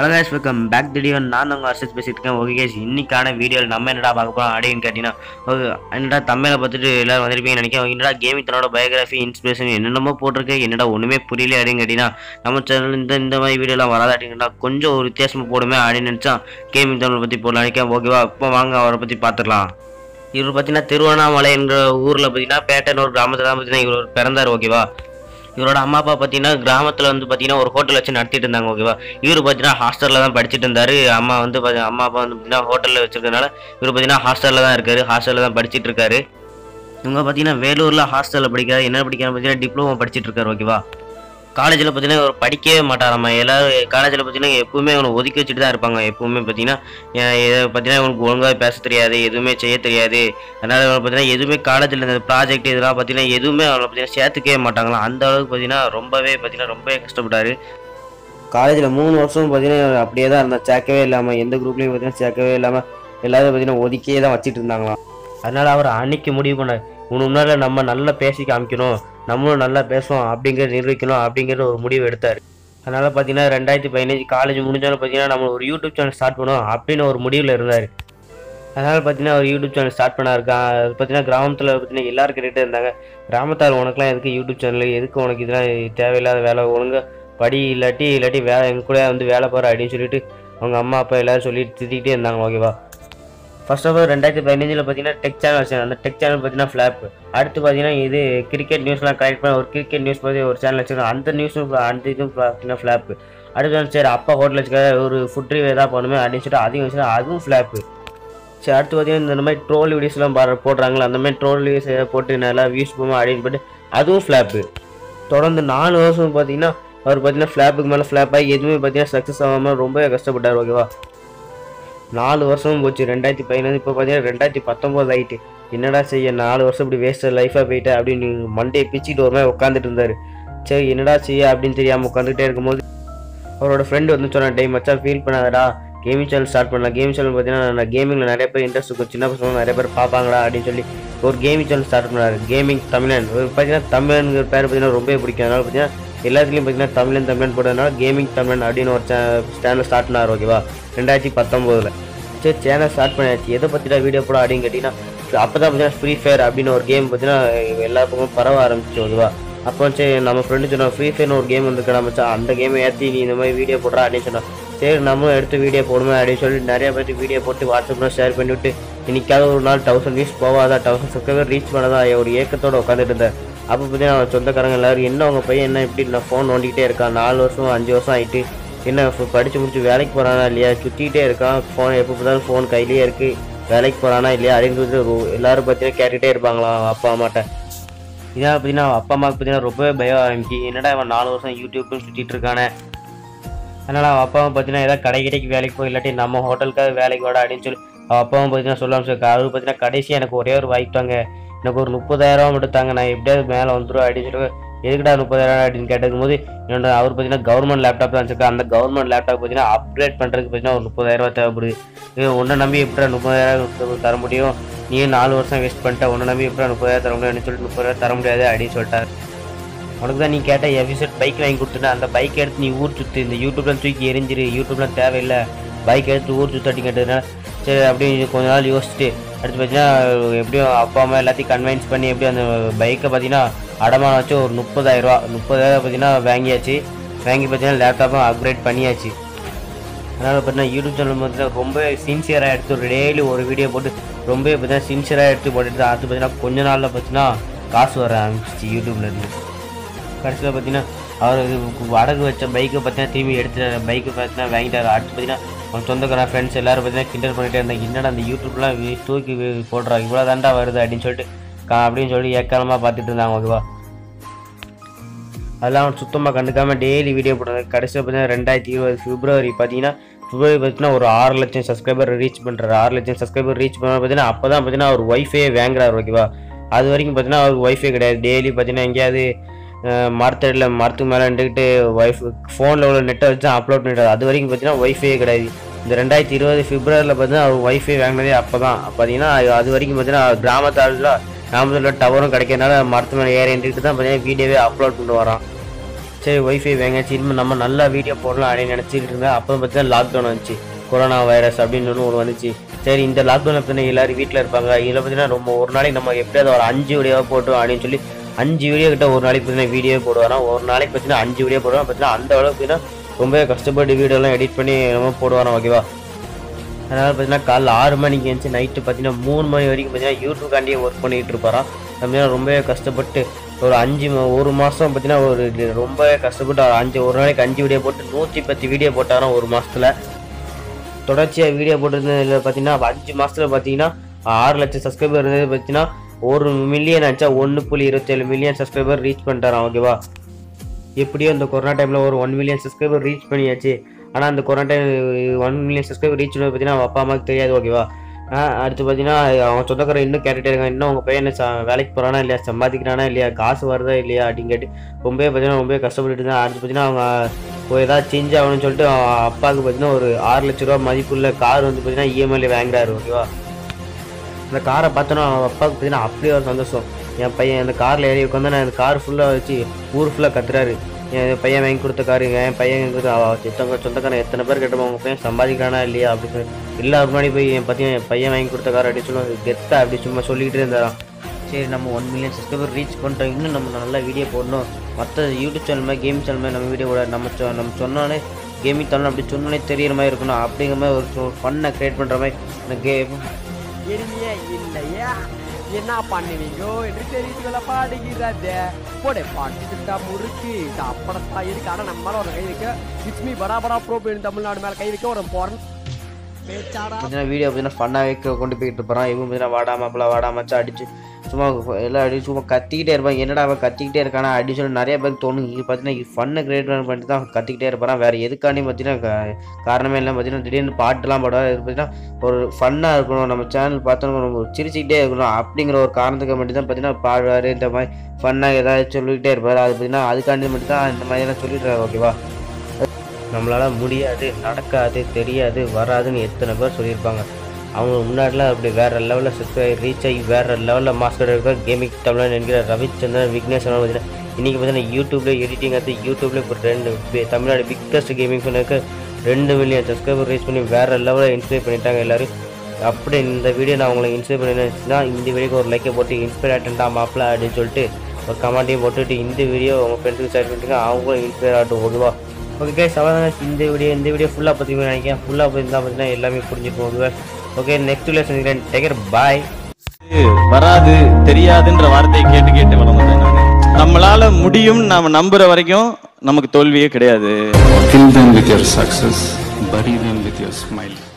Hello guys welcome back video நான் உங்கள் அர்ஷத் பேசிட்டு இருக்கேன் ஓகே கேஸ் இன்னைக்கான வீடியோவில் நம்ம என்னடா பார்க்க போகிறோம் அப்படின்னு கேட்டிங்கன்னா ஓகே என்னடா தமிழை பார்த்துட்டு எல்லாரும் வந்திருப்பீங்கன்னு நினைக்கிறேன் என்னடா கேமிங் தன்னோட பயோகிராஃபி இன்ஸ்பிரேஷன் என்னென்னமோ போட்டிருக்கு என்னடா ஒன்றுமே புரியல அப்படின்னு கேட்டிங்கன்னா நம்ம சேனல் இந்த இந்த மாதிரி வீடியோலாம் வராது அப்படின்னா கொஞ்சம் ஒரு வித்தியாசமாக போடுமே அப்படின்னு நினச்சா கேமிங் தமிழை பற்றி போடலாம் நினைக்கிறேன் ஓகேவா இப்போ வாங்க அவரை பற்றி பார்த்துக்கலாம் இவர் பார்த்தீங்கன்னா திருவண்ணாமலை என்ற ஊரில் பார்த்தீங்கன்னா பேட்டன் ஒரு கிராமத்தில் தான் பார்த்தீங்கன்னா இவர் பிறந்தார் ஓகேவா இவரோட அம்மா அப்பா பார்த்தீங்கன்னா கிராமத்தில் வந்து பார்த்தீங்கன்னா ஒரு ஹோட்டல் வச்சு நடத்திட்டு இருந்தாங்க ஓகேவா இவர் பார்த்தீங்கன்னா ஹாஸ்டலில் தான் படிச்சுட்டு இருந்தார் அம்மா வந்து பாத்தி- அம்மா அப்பா வந்து பார்த்தீங்கன்னா ஹோட்டலில் வச்சிருக்கனால இவர் பார்த்தீங்கன்னா ஹாஸ்டலில் தான் இருக்காரு ஹாஸ்டலில் தான் படிச்சிட்டு இருக்காரு இவங்க பார்த்தீங்கன்னா வேலூரில் ஹாஸ்டலில் படிக்கிறாரு என்ன படிக்கிறாரு பார்த்தீங்கன்னா டிப்ளமோ படிச்சிட்டு இருக்காரு ஓகேவா காலேஜில் பார்த்தீங்கன்னா இவர் படிக்கவே மாட்டாராம்மா எல்லாரும் காலேஜில் பார்த்தீங்கன்னா எப்பவுமே அவனை ஒதுக்கி வச்சுட்டு தான் இருப்பாங்க எப்பவுமே பார்த்தீங்கன்னா ஏன் இதை பார்த்தீங்கன்னா இவனுக்கு ஒழுங்காக பேச தெரியாது எதுவுமே செய்ய தெரியாது அதனால் அவனை பார்த்தீங்கன்னா எதுவுமே காலேஜில் இந்த ப்ராஜெக்ட் இதெல்லாம் பார்த்தீங்கன்னா எதுவுமே அவனை பார்த்தீங்கன்னா சேர்த்துக்கவே மாட்டாங்களாம் அந்த அளவுக்கு பார்த்தீங்கன்னா ரொம்பவே பார்த்தீங்கன்னா ரொம்பவே கஷ்டப்பட்டாரு காலேஜில் மூணு வருஷம் பார்த்தீங்கன்னா அப்படியே தான் இருந்தால் சேர்க்கவே இல்லாமல் எந்த குரூப்லேயும் பார்த்தீங்கன்னா சேர்க்கவே இல்லாமல் எல்லாரும் பார்த்தீங்கன்னா ஒதுக்கியே தான் வச்சுட்டு இருந்தாங்களாம் அதனால் அவர் அன்னைக்கு முடிவு பண்ணார் உனக்கு முன்னால் நம்ம நல்லா பேசி காமிக்கணும் நம்மளும் நல்லா பேசுவோம் அப்படிங்கிறத நிரூபிக்கணும் அப்படிங்கிற ஒரு முடிவு எடுத்தார் அதனால் பார்த்தீங்கன்னா ரெண்டாயிரத்தி பதினஞ்சு காலேஜ் முடிஞ்சாலும் பார்த்தீங்கன்னா நம்ம ஒரு யூடியூப் சேனல் ஸ்டார்ட் பண்ணுவோம் அப்படின்னு ஒரு முடிவில் இருந்தார் அதனால் பார்த்தீங்கன்னா ஒரு யூடியூப் சேனல் ஸ்டார்ட் பண்ண இருக்கான் அது பார்த்தீங்கன்னா கிராமத்தில் பார்த்தீங்கன்னா எல்லாரும் கேட்டுகிட்டே இருந்தாங்க கிராமத்தார் உனக்குலாம் எதுக்கு யூடியூப் சேனல் எதுக்கு உனக்கு இதெல்லாம் தேவையில்லாத வேலை ஒழுங்கா படி இல்லாட்டி இல்லாட்டி வேலை எங்க கூட வந்து வேலை போகிற அப்படின்னு சொல்லிட்டு அவங்க அம்மா அப்பா எல்லாரும் சொல்லிட்டு திட்டிகிட்டே இருந்தாங்க ஓகேவா ஃபர்ஸ்ட் ஆஃப் ஆல் ரெண்டாயிரத்தி பதினஞ்சில் பார்த்தீங்கன்னா டெக் சேனல் வச்சாங்க அந்த டெக் சேனல் பார்த்தீங்கன்னா ஃப்ளாப் அடுத்து பார்த்தீங்கன்னா இது கிரிக்கெட் நியூஸ்லாம் கலெக்ட் பண்ண ஒரு கிரிக்கெட் நியூஸ் பற்றி ஒரு சேனல் வச்சுருக்காங்க அந்த நியூஸும் அந்த இதுவும் பார்த்தீங்கன்னா ஃப்ளாப்பு அடுத்து வந்து சரி அப்பா ஹோட்டல் வச்சுக்க ஒரு ஃபுட் ரிவ்யூ எதாவது பண்ணுமே அப்படின்னு சொல்லிட்டு அதையும் வச்சுட்டு அதுவும் ஃப்ளாப்பு சரி அடுத்து பார்த்தீங்கன்னா இந்த மாதிரி ட்ரோல் வீடியோஸ்லாம் பாரு போடுறாங்களா அந்த மாதிரி ட்ரோல் வீடியோஸ் ஏதாவது போட்டு நல்லா வியூஸ் போகும் அப்படின்னு போட்டு அதுவும் ஃப்ளாப்பு தொடர்ந்து நாலு வருஷம் பார்த்தீங்கன்னா அவர் பார்த்தீங்கன்னா ஃப்ளாப்புக்கு மேலே ஃப்ளாப் ஆகி எதுவுமே பார்த்தீங்கன்னா சக்ஸஸ் ஆகாமல் ரொம்பவே கஷ்டப்பட்டார் ஓகேவா நாலு வருஷமும் போச்சு ரெண்டாயிரத்தி பதினஞ்சு இப்போ பார்த்தீங்கன்னா ரெண்டாயிரத்தி பத்தொம்போது ஆயிட்டு என்னடா செய்ய நாலு வருஷம் இப்படி வேஸ்ட் லைஃபாக போயிட்டு அப்படின்னு மண்டே பிச்சுட்டு ஒரு மாதிரி உட்காந்துட்டு இருந்தார் சரி என்னடா செய்ய அப்படின்னு தெரியாமல் உட்காந்துக்கிட்டே இருக்கும்போது அவரோட ஃப்ரெண்டு வந்து சொன்ன டைம் மச்சான் ஃபீல் பண்ணாதடா கேமிங் சேனல் ஸ்டார்ட் பண்ணலாம் கேமிங் சேனல் பார்த்தீங்கன்னா நான் கேமிங்கில் நிறைய பேர் இன்ட்ரெஸ்ட் இருக்கும் சின்ன பசங்க நிறைய பேர் பார்ப்பாங்களா அப்படின்னு சொல்லி ஒரு கேமிங் சேனல் ஸ்டார்ட் பண்ணாரு கேமிங் தமிழன் ஒரு பார்த்தீங்கன்னா தமிழனுங்கிற பேர் பார்த்தீங்கன்னா ரொம்ப பிடிக்கும் அதனால பார்த்தீங்கன்னா எல்லாத்துலேயும் பார்த்தீங்கன்னா தமிழன் தமிழன் போட்டதுனால கேமிங் தமிழன் அப்படின்னு ஒரு சேனல் ஸ்டார்ட் பண்ணார் ஓகேவா ரெண்டாயிரத்தி பத்தொம்போதில் சரி சேனல் ஸ்டார்ட் பண்ணியாச்சு எதை பற்றிடா வீடியோ போட அப்படின்னு கேட்டிங்கன்னா அப்போ தான் பார்த்தீங்கன்னா ஃப்ரீ ஃபயர் அப்படின்னு ஒரு கேம் பார்த்தீங்கன்னா எல்லா பக்கமும் பரவ ஆரம்பிச்சு ஓகேவா அப்போ சரி நம்ம ஃப்ரெண்டு சொன்னோம் ஃப்ரீ ஃபயர்னு ஒரு கேம் வந்துருக்கா மச்சான் அந்த கேமை ஏற்றி நீ இந்த மாதிரி வீடியோ போடுறா அப்படின்னு சொன்னோம் சரி நம்மளும் எடுத்து வீடியோ போடுமே அப்படின்னு சொல்லி நிறைய பேருக்கு வீடியோ போட்டு வாட்ஸ்அப்பில் ஷேர் பண்ணிவிட்டு இன்னைக்காவது ஒரு நாள் தௌசண்ட் வியூஸ் போவாதா தௌசண்ட் சப்ஸ்கிரைபர் ரீச் பண்ணதா ஒரு ஏக்கத்தோட உட்காந்துட்டு இருந்தேன் அப்போ பார்த்தீங்கன்னா அவன் சொந்தக்காரங்க எல்லாரும் என்ன உங்கள் பையன் என்ன இப்படி நான் ஃபோன் நோண்டிக்கிட்டே இருக்கான் நாலு வருஷம் அஞ்சு வருஷம் ஆயிட்டு என்ன இப்போ படித்து முடிச்சு வேலைக்கு போகிறானா இல்லையா சுற்றிக்கிட்டே இருக்கான் ஃபோன் எப்போ பார்த்தாலும் ஃபோன் கையிலேயே இருக்குது வேலைக்கு போகிறானா இல்லையா அப்படின்னு சொல்லிட்டு ரொ- எல்லாரும் பார்த்தீங்கன்னா கேட்டுகிட்டே இருப்பாங்களாம் அவன் அப்பா அம்மாட்ட இதான் பார்த்தீங்கன்னா அவன் அப்பா அம்மாவுக்கு பார்த்தீங்கன்னா ரொம்பவே பயம் ஆரம்பிச்சு என்னடா இவன் நாலு வருஷம் யூடியூப்னு சுற்றிட்டு இருக்கானே அதனால் அவன் அப்பாவும் பார்த்தீங்கன்னா ஏதாவது கடை கடைக்கு வேலைக்கு போய் இல்லாட்டி நம்ம ஹோட்டலுக்காக வேலைக்கு வாடா அப்படின்னு சொல்லி அவன் அப்பாவும் பார்த்தீங்கன்னா சொல்லாமல் சொல்லி அவர் பார்த்தீங்கன்னா கடைசி எனக்கு ஒரே ஒரு வாய்ப்பு தாங்க எனக்கு ஒரு முப்பதாயிரம் மட்டும் தாங்க நான் எப்படியாவது மேலே வந்துடும் அப்படின்னு சொல்லி எதுக்குடா முப்பதாயிரம் அப்படின்னு கேட்டதுக்கு போது என்னோட அவர் பார்த்தீங்கன்னா கவர்மெண்ட் லேப்டாப் தான் வச்சிருக்காரு அந்த கவர்மெண்ட் லேப்டாப் பார்த்தீங்கன்னா அப்கிரேட் பண்ணுறதுக்கு பார்த்தீங்கன்னா ஒரு முப்பதாயிரம் ரூபாய் தேவைப்படுது இது உன்னை நம்பி எப்படா முப்பதாயிரம் தர முடியும் நீ நாலு வருஷம் வேஸ்ட் பண்ணிட்ட உன்னை நம்பி எப்படா முப்பதாயிரம் தர முடியும்னு சொல்லிட்டு முப்பதாயிரம் தர முடியாது அப்படின்னு சொல்லிட்டாரு உனக்கு தான் நீ கேட்ட எஃபிசட் பைக் வாங்கி கொடுத்துட்டு அந்த பைக் எடுத்து நீ ஊர் சுற்று இந்த யூடியூப்லாம் தூக்கி எரிஞ்சிரு யூடியூப்லாம் தேவையில்லை பைக் எடுத்து ஊர் சுற்றி அப்படி கேட்டதுனால சரி அப்படியே கொஞ்ச நாள் யோசிச்சுட்டு அடுத்து பார்த்தீங்கன்னா எப்படியும் அப்பா அம்மா எல்லாத்தையும் கன்வின்ஸ் பண்ணி எப்படியும் அந்த பைக்கை பார்த்தீங்கன்னா அடமானம் வச்சு ஒரு முப்பதாயிரரூவா முப்பதாயிரம் பார்த்தீங்கன்னா வாங்கியாச்சு வாங்கி பார்த்தீங்கன்னா லேப்டாப்பும் அப்கிரேட் பண்ணியாச்சு அதனால் பார்த்தீங்கன்னா யூடியூப் சேனல் பார்த்தீங்கன்னா ரொம்ப சின்சியராக எடுத்து டெய்லி ஒரு வீடியோ போட்டு ரொம்ப பார்த்தீங்கன்னா சின்சியராக எடுத்து போட்டுட்டு அடுத்து பார்த்தீங்கன்னா கொஞ்ச நாளில் பார்த்தீங்கன்னா காசு வர ஆரம்பிச்சிச்சு யூடியூப்லேருந்து கடைசியில் பார்த்தீங்கன்னா அவர் இது அடகு வச்ச பைக்கை பார்த்தீங்கன்னா திரும்பி எடுத்துட்டாரு பைக்கை பார்த்தீங்கன்னா வாங்கிட்டாரு அடுத்து பார்த்தீங்கன்னா அவன் சொந்தக்கார ஃப்ரெண்ட்ஸ் எல்லாரும் பார்த்தீங்கன்னா கிண்டல் பண்ணிட்டே இருந்தாங்க என்னடா அந்த யூடியூப்லாம் வி- தூக்கி வி- போடுறாங்க இவ்வளோ தாண்டா வருது அப்படின்னு சொல்லிட்டு கா- அப்படின்னு சொல்லி ஏக்காலமாக பார்த்துட்டு இருந்தாங்க ஓகேவா அதெல்லாம் அவன் சுத்தமாக கண்டுக்காம டெய்லி வீடியோ போடுறாங்க கடைசியில் பார்த்தீங்கன்னா ரெண்டாயிரத்தி இருபது பிப்ரவரி பார்த்தீங்கன்னா பிப்ரவரி பார்த்தீங்கன்னா ஒரு ஆறு லட்சம் சப்ஸ்கிரைபர் ரீச் பண்ணுறாரு ஆறு லட்சம் சப்ஸ்கிரைபர் ரீச் பண்ண பார்த்தீங்கன்னா அப்போ தான் பார்த்தீங்கன்னா அவர் ஒய்ஃபே வாங்குறாரு ஓகேவா அது வரைக்கும் பார்த்தீங்கன்னா அவருக்கு ஒய்ஃபை கிடையாது டெய்லி பார்த்தீங்கன்னா எங்கேயாவது மரத்தடியில் மரத்துக்கு மேலே நின்றுக்கிட்டு ஒய்ஃப் ஃபோனில் உள்ள நெட்டை வச்சு அப்லோட் பண்ணிட்டாரு அது வரைக்கும் பார்த்தீங்கன்னா ஒய்ஃபை கிடையாது இந்த ரெண்டாயிரத்தி இருபது பிப்ரவரியில் பார்த்தீங்கன்னா அவர் ஒய்ஃபை வாங்கினதே அப்போ தான் பார்த்தீங்கன்னா அது- அது வரைக்கும் பார்த்தீங்கன்னா கிராமத்தாளில் கிராமத்தில் டவரும் கிடைக்கிறதுனால மரத்து மேலே ஏறி நின்றுட்டு தான் பார்த்தீங்கன்னா வீடியோவே அப்லோட் பண்ணிட்டு வரான் சரி ஒய்ஃபை வாங்கியாச்சு இனிமேல் நம்ம நல்லா வீடியோ போடலாம் அப்படின்னு நினச்சிட்டு இருந்தேன் அப்புறம் பார்த்தீங்கன்னா லாக்டவுன் வந்துச்சு கொரோனா வைரஸ் அப்படின்னு ஒன்று ஒன்று வந்துச்சு சரி இந்த லாக்டவுனில் பார்த்தீங்கன்னா எல்லாரும் வீட்டில் இருப்பாங்க இதில் பார்த்தீங்கன்னா ரொம்ப ஒரு நாளைக்கு நம்ம எப்படியாவது ஒரு அஞ்சு வீடியோவாக போட்டோம் அப்படின்னு சொல்லி அஞ்சு வீடியோ கிட்ட ஒரு நாளைக்கு பார்த்தீங்கன்னா வீடியோ போடுவாராம் ஒரு நாளைக்கு பார்த்தீங்கன்னா அஞ்சு வீடியோ போடுவான் பார்த்தீங்கன்னா அந்த அளவுக்கு பார்த்தீங்கன்னா ரொம்ப கஷ்டப்பட்டு வீடியோலாம் எடிட் பண்ணி நம்ம போடுவாராம் ஓகேவா அதனால் பார்த்தீங்கன்னா காலைல ஆறு மணிக்கு எழுந்துச்சு நைட்டு பார்த்தீங்கன்னா மூணு மணி வரைக்கும் பார்த்தீங்கன்னா யூடியூப்காண்டியே ஒர்க் பண்ணிகிட்டு இருப்பாராம் பார்த்தீங்கன்னா ரொம்பவே கஷ்டப்பட்டு ஒரு அஞ்சு மா- ஒரு மாதம் பார்த்தீங்கன்னா ஒரு இது ரொம்பவே கஷ்டப்பட்டு ஒரு அஞ்சு ஒரு நாளைக்கு அஞ்சு வீடியோ போட்டு நூற்றி பத்து வீடியோ போட்டாராம் ஒரு மாதத்தில் தொடர்ச்சியாக வீடியோ போட்டிருந்ததுல பார்த்தீங்கன்னா அஞ்சு மாதத்தில் பார்த்தீங்கன்னா ஆறு லட்சம் சப்ஸ்கிரைபர் இருந்தது பார்த்தீங்கன்னா ஒரு மில்லியன் ஆச்சா ஒன்று புள்ளி இருபத்தேழு மில்லியன் சப்ஸ்கிரைபர் ரீச் பண்ணிட்டாராம் ஓகேவா எப்படியோ இந்த கொரோனா டைமில் ஒரு ஒன் மில்லியன் சப்ஸ்கிரைபர் ரீச் பண்ணியாச்சு ஆனால் அந்த corona time one million subscriber reach பண்ணது பார்த்தீங்கன்னா அவன் அப்பா அம்மாவுக்கு தெரியாது ஓகேவா ஆ, அடுத்து பார்த்தீங்கன்னா அவன் சொந்தக்காரன் இன்னும் கேட்டுட்டே இருக்கான் இன்னும் உங்கள் பையன் ச வேலைக்கு போகிறானா இல்லையா சம்பாதிக்கிறானா இல்லையா காசு வருதா இல்லையா அப்படின்னு கேட்டு ரொம்பவே பார்த்தீங்கன்னா ரொம்பவே கஷ்டப்பட்டுட்டு தான் அடுத்து பார்த்தீங்கன்னா அவங்க ஒரு ஏதாவது சேஞ்ச் ஆகணும்னு சொல்லிட்டு அவன் அப்பாவுக்கு பார்த்தீங்கன்னா ஒரு ஆறு லட்ச ரூபா மதிப்புள்ள கார் வந்து பார்த்தீங்கன்னா இஎம்ஐல வாங்குறாரு ஓகேவா அந்த காரை பார்த்தோன்னா அவன் அப்பாவுக்கு பார்த்தீங்கன்னா அப்படியே ஒரு சந்தோஷம் என் பையன் அந்த காரில் ஏறி உட்காந்து நான் அந்த கார் ஃபுல்லாக வச்சு ஊர் ஃபுல்லாக கத்துறாரு என் பையன் வாங்கி கொடுத்த காரு என் பையன் வாங்கி கொடுத்த அவ சொந்தங்க சொந்தக்காரன் எத்தனை பேர் கேட்டப்போ உங்கள் பையன் சம்பாதிக்கிறானா இல்லையா அப்படின்னு சொல்லி எல்லாரும் முன்னாடி போய் என் பத்தியும் என் பையன் வாங்கி கொடுத்த கார் அப்படின்னு சொல்லி கெத்தா அப்படி சும்மா சொல்லிக்கிட்டே இருந்தாராம் சரி நம்ம ஒன் மில்லியன் சப்ஸ்கிரைபர் ரீச் பண்ணிட்டோம் இன்னும் நம்ம நல்லா வீடியோ போடணும் மற்ற யூடியூப் சேனல் மாதிரி கேம் சேனல் மாதிரி நம்ம வீடியோ போட நம்ம சொ- நம்ம சொன்னோன்னே கேமிங் தரணும் அப்படி சொன்னோன்னே தெரியிற மாதிரி இருக்கணும் அப்படிங்கிற மாதிரி ஒரு ஃபன்னை க்ரியேட் பண்ணுற மாதிரி இந்த கேம் எளிமையே இல்லையா என்ன பண்ணுவீங்க என்று தெரியுதுல பாடுகிறது போடே பாட்டுட்டா முறுக்கு இது அப்படத்தா இருக்கு ஆனா நம்ம மேல ஒரு கை வைக்க இட்ஸ் மீ படா படா ப்ரோ தமிழ்நாடு மேல கை வைக்க ஒரு போறன் பேச்சாடா பார்த்தீங்கன்னா வீடியோ பார்த்தீங்கன்னா ஃபன்னாகவே கொண்டு போயிட்டு இருப்பான் இவங்க பார்த்தீங்கன்னா வாடா மாப்பிள வாடா மச்சா அடிச்சு சும்மா எல்லாம் அடிச்சு சும்மா கத்திக்கிட்டே இருப்பாங்க என்னடா அவன் கத்திக்கிட்டே இருக்கானா அடி சொல்லி நிறைய பேருக்கு தோணும் இது பார்த்தீங்கன்னா ஃபன்னை கிரியேட் பண்ணிட்டு தான் கத்திக்கிட்டே இருப்பான் வேற எதுக்காண்டி பார்த்தீங்கன்னா கா- காரணமே இல்லை பார்த்தீங்கன்னா திடீர்னு பாட்டுலாம் பாடுவார் இது பார்த்தீங்கன்னா ஒரு ஃபன்னாக இருக்கணும் நம்ம சேனல் பார்த்தோம் நம்ம சிரிச்சுக்கிட்டே இருக்கணும் அப்படிங்கிற ஒரு காரணத்துக்கு மட்டும் தான் பார்த்தீங்கன்னா பாடுவார் இந்த மாதிரி ஃபன்னாக ஏதாவது சொல்லிக்கிட்டே இருப்பார் அது பார்த்தீங்கன்னா அதுக்காண்டி மட்டும் தான் இந்த மாதிரிலாம் சொல்லிடுறாரு ஓகேவா நம்மளால முடியாது நடக்காது தெரியாது வராதுன்னு எத்தனை பேர் சொல்லியிருப்பாங்க அவங்க முன்னாடிலாம் அப்படி வேற லெவலில் சப்ஸ்கிரைப் ரீச் ஆகி வேற லெவலில் மாஸ்டர் இருக்க கேமிங் தமிழன் என்கிற ரவிச்சந்திரன் விக்னேஷ் பார்த்தீங்கன்னா இன்றைக்கி பார்த்தீங்கன்னா யூடியூப்ல எடிட்டிங் அது யூடியூப்ல இப்போ ரெண்டு பி- தமிழ்நாடு பிக்கஸ்ட் கேமிங் பண்ணக்கு ரெண்டு மில்லியன் சப்ஸ்கிரைபர் ரீச் பண்ணி வேற லெவலில் இன்ஸ்பைர் பண்ணிட்டாங்க எல்லாரும் அப்படி இந்த வீடியோ நான் உங்களை இன்ஸ்பைர் பண்ணிருந்துச்சுன்னா இந்த வீடியோக்கு ஒரு லைக்கை போட்டு இன்ஸ்பைர் ஆகிட்டா மாப்பிள அப்படின்னு சொல்லிட்டு ஒரு கமெண்ட்டையும் போட்டுட்டு இந்த வீடியோ உங்கள் ஃப்ரெண்ட்ஸுக்கு ஷேர் பண்ணிட்டு அவங்களும் இன்ஸ்பைர் ஆகட்டும் ஓகேவா ஓகே guys அவ்வளோதான் இந்த வீடியோ இந்த வீடியோ ஃபுல்லாக பார்த்துக்கணும் நினைக்கிறேன் ஃபுல்லாக பார்த்துருந்தா பார்த்தீங்கன்னா எல்லாமே புரிஞ்சுக்கும் ஓகேவா ஓகே நெக்ஸ்ட் வீடியோ சந்திக்கிறேன் டேக்கர் பாய் வராது தெரியாதுன்ற வார்த்தையை கேட்டு கேட்டு வளர்ந்தேன் நானு நம்மளால முடியும் நாம நம்புற வரைக்கும் நமக்கு தோல்வியே கிடையாது Kill them with your success, bury them with your smile.